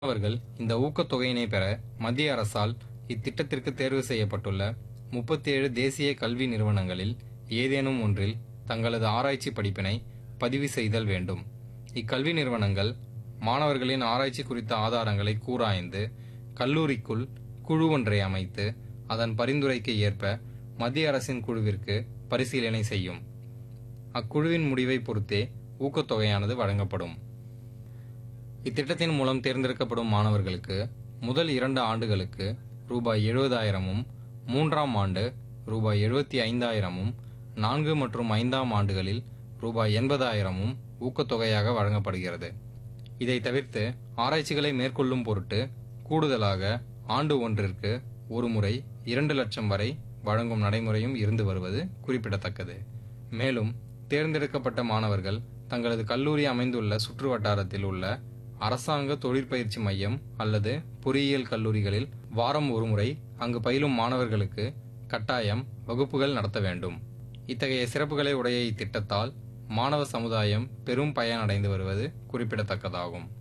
மாணவர்கள் இந்த ஊக்கத்தொகையினை பெற மத்திய அரசால் இத்திட்டத்திற்கு தேர்வு செய்யப்பட்டுள்ள 37 தேசிய கல்வி நிறுவனங்களில் ஏதேனும் ஒன்றில் தங்களது ஆராய்ச்சி படிப்பினை பதிவு செய்தல் வேண்டும் இக்கல்வி நிறுவனங்கள் மாணவர்களின் ஆராய்ச்சி குறித்த ஆதாரங்களை கூராய்ந்து கல்லூரிக்குள் குழு ஒன்றை அமைத்து அதன் பரிந்துரைக்கு ஏற்ப மத்திய அரசின் குழுவிற்கு பரிசீலனை செய்யும் அக்குழுவின் முடிவை பொறுத்தே ஊக்கத்தொகையானது வழங்கப்படும் இத்திட்டத்தின் மூலம் தேர்ந்தெடுக்கப்படும் மாணவர்களுக்கு முதல் இரண்டு ஆண்டுகளுக்கு ரூபாய் எழுபதாயிரமும் மூன்றாம் ஆண்டு ரூபாய் எழுபத்தி ஐந்தாயிரமும் நான்கு மற்றும் ஐந்தாம் ஆண்டுகளில் ரூபாய் எண்பதாயிரமும் ஊக்கத்தொகையாக வழங்கப்படுகிறது இதை தவிர்த்து ஆராய்ச்சிகளை மேற்கொள்ளும் பொருட்டு கூடுதலாக ஆண்டு ஒன்றிற்கு ஒரு முறை இரண்டு லட்சம் வரை வழங்கும் நடைமுறையும் இருந்து வருவது குறிப்பிடத்தக்கது மேலும் தேர்ந்தெடுக்கப்பட்ட மாணவர்கள் தங்களது கல்லூரி அமைந்துள்ள சுற்று வட்டாரத்தில் உள்ள அரசாங்க தொழிற்பயிற்சி மையம் அல்லது பொறியியல் கல்லூரிகளில் வாரம் ஒருமுறை அங்கு பயிலும் மாணவர்களுக்கு கட்டாயம் வகுப்புகள் நடத்த வேண்டும் இத்தகைய சிறப்புகளை உடைய இத்திட்டத்தால் மாணவ சமுதாயம் பெரும் பயனடைந்து வருவது குறிப்பிடத்தக்கதாகும்